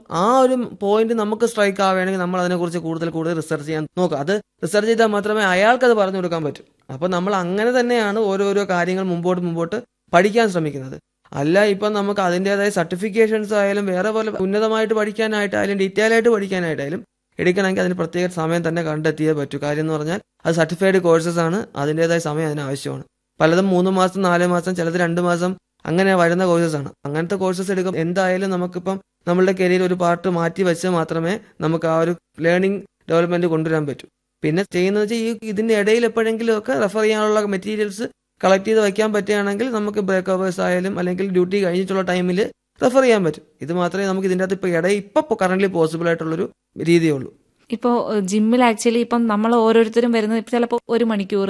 ആ ഒരു പോയിന്റ് നമുക്ക് സ്ട്രൈക്ക് ആവുകയാണെങ്കിൽ നമ്മൾ അതിനെക്കുറിച്ച് കൂടുതൽ കൂടുതൽ റിസർച്ച് ചെയ്യാൻ നോക്കുക അത് റിസർച്ച് ചെയ്താൽ മാത്രമേ അയാൾക്ക് അത് പറഞ്ഞു കൊടുക്കാൻ പറ്റൂ അപ്പോൾ നമ്മൾ അങ്ങനെ തന്നെയാണ് ഓരോരോ കാര്യങ്ങൾ മുമ്പോട്ട് മുമ്പോട്ട് പഠിക്കാൻ ശ്രമിക്കുന്നത് അല്ല ഇപ്പം നമുക്ക് അതിൻ്റെതായ സർട്ടിഫിക്കേഷൻസ് ആയാലും വേറെ പോലെ ഉന്നതമായിട്ട് പഠിക്കാനായിട്ടായാലും ഡീറ്റെയിൽ ആയിട്ട് പഠിക്കാനായിട്ടായാലും എടുക്കണമെങ്കിൽ അതിന് പ്രത്യേക സമയം തന്നെ കണ്ടെത്തിയേ പറ്റൂ കാര്യം എന്ന് പറഞ്ഞാൽ അത് സർട്ടിഫൈഡ് കോഴ്സസ് ആണ് അതിൻ്റെതായ സമയം അതിന് ആവശ്യമാണ് പലതും മൂന്ന് മാസം നാല് മാസം ചിലത് രണ്ട് മാസം അങ്ങനെ വരുന്ന കോഴ്സസ് ആണ് അങ്ങനത്തെ കോഴ്സസ് എടുക്കും എന്തായാലും നമുക്കിപ്പം നമ്മളുടെ കരിയർ ഒരു പാർട്ട് മാറ്റി വെച്ച് മാത്രമേ നമുക്ക് ആ ഒരു ലേണിംഗ് ഡെവലപ്മെന്റ് കൊണ്ടുവരാൻ പറ്റൂ പിന്നെ ചെയ്യുന്നത് വെച്ചാൽ ഈ ഇതിന്റെ ഇടയിൽ എപ്പോഴെങ്കിലും ഒക്കെ റെഫർ ചെയ്യാനുള്ള മെറ്റീരിയൽസ് കളക്ട് ചെയ്ത് വയ്ക്കാൻ പറ്റുകയാണെങ്കിൽ നമുക്ക് ബ്രേക്ക് ഓവേഴ്സ് ആയാലും അല്ലെങ്കിൽ ഡ്യൂട്ടി കഴിഞ്ഞിട്ടുള്ള ടൈമിൽ റെഫർ ചെയ്യാൻ പറ്റും ഇത് മാത്രമേ നമുക്ക് ഇതിൻ്റെ അകത്ത് ഇപ്പോൾ ഇടയിൽ ഇപ്പോൾ കറന്റ് പോസിബിൾ ആയിട്ടുള്ളൊരു രീതിയേ ഉള്ളൂ ഇപ്പോൾ ജിമ്മിൽ ആക്ച്വലി ഇപ്പം നമ്മൾ ഓരോരുത്തരും വരുന്നത് ചിലപ്പോൾ ഒരു മണിക്കൂർ